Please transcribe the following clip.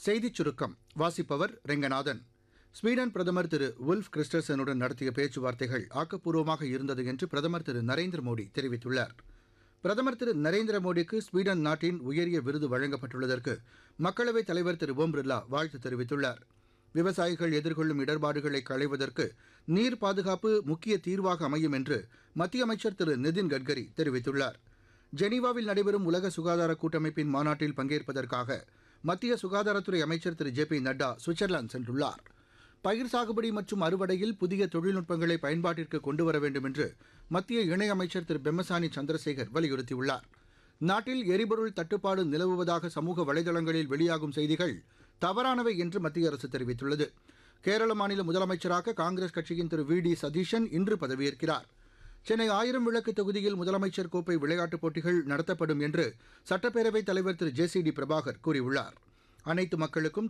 செய்திச் சுருக்கம் வாசிப்பவர் ரெங்கநாதன் ஸ்வீடன் பிரதமர் திரு உல்ஃப் கிறிஸ்டர்சனுடன் நடத்திய பேச்சுவார்த்தைகள் ஆக்கப்பூர்வமாக இருந்தது என்று பிரதமர் திரு நரேந்திர மோடி தெரிவித்துள்ளார் பிரதமர் திரு நரேந்திர மோடிக்கு ஸ்வீடன் நாட்டின் உயரிய விருது வழங்கப்பட்டுள்ளதற்கு மக்களவைத் தலைவர் திரு ஓம் பிர்லா வாழ்த்து தெரிவித்துள்ளார் விவசாயிகள் எதிர்கொள்ளும் இடர்பாடுகளை களைவதற்கு நீர் பாதுகாப்பு முக்கிய தீர்வாக அமையும் என்று மத்திய அமைச்சர் திரு நிதின் கட்கரி தெரிவித்துள்ளார் ஜெனீவாவில் நடைபெறும் உலக சுகாதார கூட்டமைப்பின் மாநாட்டில் பங்கேற்பதற்காக மத்திய சுகாதாரத்துறை அமைச்சர் திரு ஜே பி நட்டா சுவிட்சர்லாந்து சென்றுள்ளார் பயிர் சாகுபடி மற்றும் அறுவடையில் புதிய தொழில்நுட்பங்களை பயன்பாட்டிற்கு கொண்டுவர வேண்டும் என்று மத்திய இணையமைச்சர் திரு பெம்மசானி சந்திரசேகர் வலியுறுத்தியுள்ளார் நாட்டில் எரிபொருள் தட்டுப்பாடு நிலவுவதாக சமூக வலைதளங்களில் வெளியாகும் செய்திகள் தவறானவை என்று மத்திய அரசு தெரிவித்துள்ளது கேரள மாநில முதலமைச்சராக காங்கிரஸ் கட்சியின் திரு வி டி சதீஷன் இன்று பதவியேற்கிறார் சென்னை ஆயிரம் விளக்கு தொகுதியில் முதலமைச்சர் கோப்பை விளையாட்டுப் போட்டிகள் நடத்தப்படும் என்று சட்டப்பேரவைத் தலைவர் திரு ஜே சி டி பிரபாகர் கூறியுள்ளார் அனைத்து மக்களுக்கும்